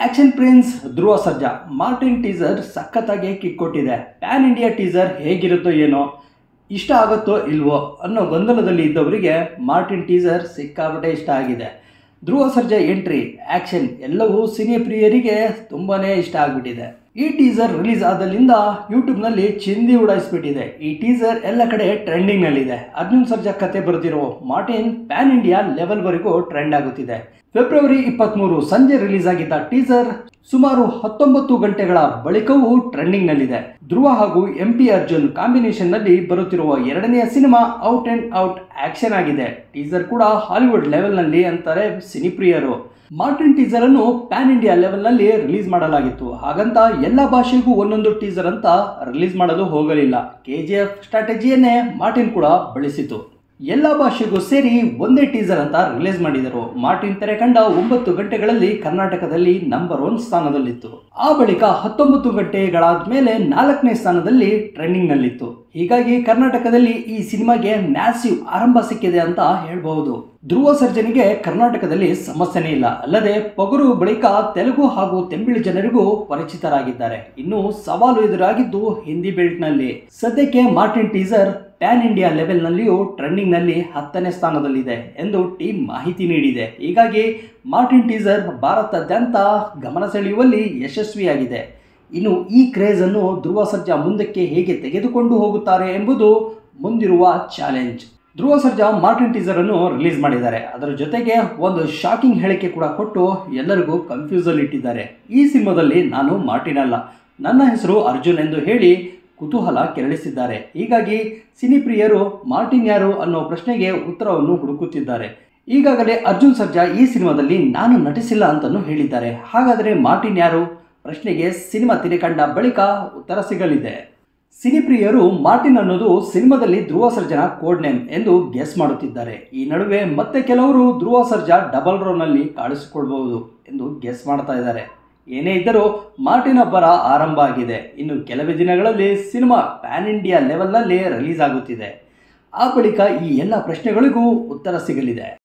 action prince Dhruva Sarja Martin teaser ಸಖತ್ತಾಗಿ kick ಕೊಟ್ಟಿದೆ pan India teaser ಹೇಗಿರುತ್ತೋ ಏನೋ ಇಷ್ಟ ಆಗುತ್ತೋ ಇಲ್ವೋ ಅನ್ನೋ ಗೊಂದಲದಲ್ಲಿ ಇದ್ದವರಿಗೆ ಮಾರ್ಟಿನ್ ಟೀಸರ್ ಸಿಕ್ಕಾಪಟ್ಟೆ ಇಷ್ಟ ಆಗಿದೆ ಧ್ರುವ ಸರ್ಜಾ ಎಂಟ್ರಿ ಆಕ್ಷನ್ ಎಲ್ಲವೂ ಸಿನಿ ಪ್ರಿಯರಿಗೆ ತುಂಬಾ ಇಷ್ಟ ಆಗಿಬಿಟ್ಟಿದೆ ಈ ಟೀಸರ್ ರಿಲೀಸ್ ಆದಲ್ಲಿಂದ ಯೂಟ್ಯೂಬ್ನಲ್ಲಿ ಚಿಂದಿ ಉಡಾಯಿಸ್ಬಿಟ್ಟಿದೆ ಈ ಟೀಸರ್ ಎಲ್ಲ ಕಡೆ ಟ್ರೆಂಡಿಂಗ್ನಲ್ಲಿದೆ ಅರ್ಜುನ್ ಸರ್ಜಾ ಕತೆ ಬರೆದಿರೋ ಮಾರ್ಟಿನ್ ಪ್ಯಾನ್ ಇಂಡಿಯಾ ಲೆವೆಲ್ವರೆಗೂ ಟ್ರೆಂಡ್ ಆಗುತ್ತಿದೆ ಫೆಬ್ರವರಿ ಇಪ್ಪತ್ತ್ಮೂರು ಸಂಜೆ ರಿಲೀಸ್ ಆಗಿದ್ದ ಟೀಸರ್ ಸುಮಾರು ಹತ್ತೊಂಬತ್ತು ಗಂಟೆಗಳ ಬಳಿಕವೂ ಟ್ರೆಂಡಿಂಗ್ನಲ್ಲಿದೆ ಧ್ರುವ ಹಾಗೂ ಎಂ ಪಿ ಅರ್ಜುನ್ ಕಾಂಬಿನೇಷನ್ನಲ್ಲಿ ಬರುತ್ತಿರುವ ಎರಡನೆಯ cinema out and out action ಆಗಿದೆ ಟೀಸರ್ ಕೂಡ ಹಾಲಿವುಡ್ ಲೆವೆಲ್ನಲ್ಲಿ ಅಂತಾರೆ ಸಿನಿಪ್ರಿಯರು ಮಾರ್ಟಿನ್ ಟೀಸರ್ ಅನ್ನು ಪ್ಯಾನ್ ಇಂಡಿಯಾ ಲೆವೆಲ್ನಲ್ಲಿ ರಿಲೀಸ್ ಮಾಡಲಾಗಿತ್ತು ಹಾಗಂತ ಎಲ್ಲ ಭಾಷೆಗೂ ಒಂದೊಂದು ಟೀಸರ್ ಅಂತ ರಿಲೀಸ್ ಮಾಡಲು ಹೋಗಲಿಲ್ಲ ಕೆ ಜಿ ಎಫ್ ಸ್ಟ್ರಾಟಜಿಯನ್ನೇ ಮಾರ್ಟಿನ್ ಕೂಡ ಬಳಸಿತು ಎಲ್ಲ ಭಾಷೆಗೂ ಸೇರಿ ಒಂದೇ ಟೀಸರ್ ಅಂತ ರಿಲೀಸ್ ಮಾಡಿದರು ಮಾರ್ಟಿನ್ ತೆರೆ ಕಂಡ ಒಂಬತ್ತು ಗಂಟೆಗಳಲ್ಲಿ ಕರ್ನಾಟಕದಲ್ಲಿ ನಂಬರ್ ಒನ್ ಸ್ಥಾನದಲ್ಲಿತ್ತು ಆ ಬಳಿಕ ಹತ್ತೊಂಬತ್ತು ಗಂಟೆಗಳಾದ ಮೇಲೆ ನಾಲ್ಕನೇ ಸ್ಥಾನದಲ್ಲಿ ಟ್ರೆಂಡಿಂಗ್ನಲ್ಲಿತ್ತು ಹೀಗಾಗಿ ಕರ್ನಾಟಕದಲ್ಲಿ ಈ ಸಿನಿಮಾಗೆ ಮ್ಯಾಸಿವ್ ಆರಂಭ ಸಿಕ್ಕಿದೆ ಅಂತ ಹೇಳ್ಬಹುದು ಧ್ರುವ ಸರ್ಜನಿಗೆ ಕರ್ನಾಟಕದಲ್ಲಿ ಸಮಸ್ಯೆನೇ ಇಲ್ಲ ಅಲ್ಲದೆ ಪೊಗರು ಬಳಿಕ ತೆಲುಗು ಹಾಗೂ ತೆಂಬಿಳು ಜನರಿಗೂ ಪರಿಚಿತರಾಗಿದ್ದಾರೆ ಇನ್ನು ಸವಾಲು ಎದುರಾಗಿದ್ದು ಹಿಂದಿ ಬೆಲ್ಟ್ನಲ್ಲಿ ಸದ್ಯಕ್ಕೆ ಮಾರ್ಟಿನ್ ಟೀಸರ್ ಪ್ಯಾನ್ ಇಂಡಿಯಾ ಲೆವೆಲ್ನಲ್ಲಿಯೂ ಟ್ರೆಂಡಿಂಗ್ನಲ್ಲಿ ಹತ್ತನೇ ಸ್ಥಾನದಲ್ಲಿದೆ ಎಂದು ಟೀಮ್ ಮಾಹಿತಿ ನೀಡಿದೆ ಹೀಗಾಗಿ ಮಾರ್ಟಿನ್ ಟೀಸರ್ ಭಾರತಾದ್ಯಂತ ಗಮನ ಸೆಳೆಯುವಲ್ಲಿ ಯಶಸ್ವಿಯಾಗಿದೆ ಇನ್ನು ಈ ಕ್ರೇಜನ್ನು ಧ್ರುವ ಸರ್ಜಾ ಮುಂದಕ್ಕೆ ಹೇಗೆ ತೆಗೆದುಕೊಂಡು ಹೋಗುತ್ತಾರೆ ಎಂಬುದು ಮುಂದಿರುವ challenge Dhruva Sarja Martin teaser ಅನ್ನು ರಿಲೀಸ್ ಮಾಡಿದ್ದಾರೆ ಅದರ ಜೊತೆಗೆ ಒಂದು ಶಾಕಿಂಗ್ ಹೇಳಿಕೆ ಕೂಡ ಕೊಟ್ಟು ಎಲ್ಲರಿಗೂ ಕನ್ಫ್ಯೂಸಲ್ಲಿ ಇಟ್ಟಿದ್ದಾರೆ ಈ ಸಿನಿಮಾದಲ್ಲಿ ನಾನು ಮಾರ್ಟಿನ್ ಅಲ್ಲ ನನ್ನ ಹೆಸರು ಅರ್ಜುನ್ ಎಂದು ಹೇಳಿ ಕುತೂಹಲ ಕೆರಳಿಸಿದ್ದಾರೆ ಹೀಗಾಗಿ ಸಿನಿಪ್ರಿಯರು ಮಾರ್ಟಿನ್ ಯಾರು ಅನ್ನೋ ಪ್ರಶ್ನೆಗೆ ಉತ್ತರವನ್ನು ಹುಡುಕುತ್ತಿದ್ದಾರೆ ಈಗಾಗಲೇ ಅರ್ಜುನ್ ಸರ್ಜಾ ಈ ಸಿನಿಮಾದಲ್ಲಿ ನಾನು ನಟಿಸಿಲ್ಲ ಅಂತಲೂ ಹೇಳಿದ್ದಾರೆ ಹಾಗಾದರೆ ಮಾರ್ಟಿನ್ ಯಾರು ಪ್ರಶ್ನೆಗೆ ಸಿನಿಮಾ ತಿರೆಕಂಡ ಬಳಿಕ ಉತ್ತರ ಸಿಗಲಿದೆ ಸಿನಿಪ್ರಿಯರು ಮಾರ್ಟಿನ್ ಅನ್ನೋದು ಸಿನಿಮಾದಲ್ಲಿ ಧ್ರುವ ಸರ್ಜನ ಕೋಡ್ ನೇಮ್ ಎಂದು ಗೆಸ್ ಮಾಡುತ್ತಿದ್ದಾರೆ ಈ ನಡುವೆ ಮತ್ತೆ ಕೆಲವರು ಧ್ರುವ ಸರ್ಜಾ ಡಬಲ್ ರೋನಲ್ಲಿ ಕಾಣಿಸಿಕೊಳ್ಬಹುದು ಎಂದು ಗೆಸ್ ಮಾಡ್ತಾ ಇದ್ದಾರೆ ಏನೇ ಇದ್ದರೂ ಮಾರ್ಟಿನ್ ಅಬ್ಬರ ಆರಂಭ ಆಗಿದೆ ಇನ್ನು ಕೆಲವೇ ದಿನಗಳಲ್ಲಿ ಸಿನಿಮಾ ಪ್ಯಾನ್ ಇಂಡಿಯಾ ಲೆವೆಲ್ನಲ್ಲಿ ರಿಲೀಸ್ ಆಗುತ್ತಿದೆ ಆ ಬಳಿಕ ಈ ಎಲ್ಲ ಪ್ರಶ್ನೆಗಳಿಗೂ ಉತ್ತರ ಸಿಗಲಿದೆ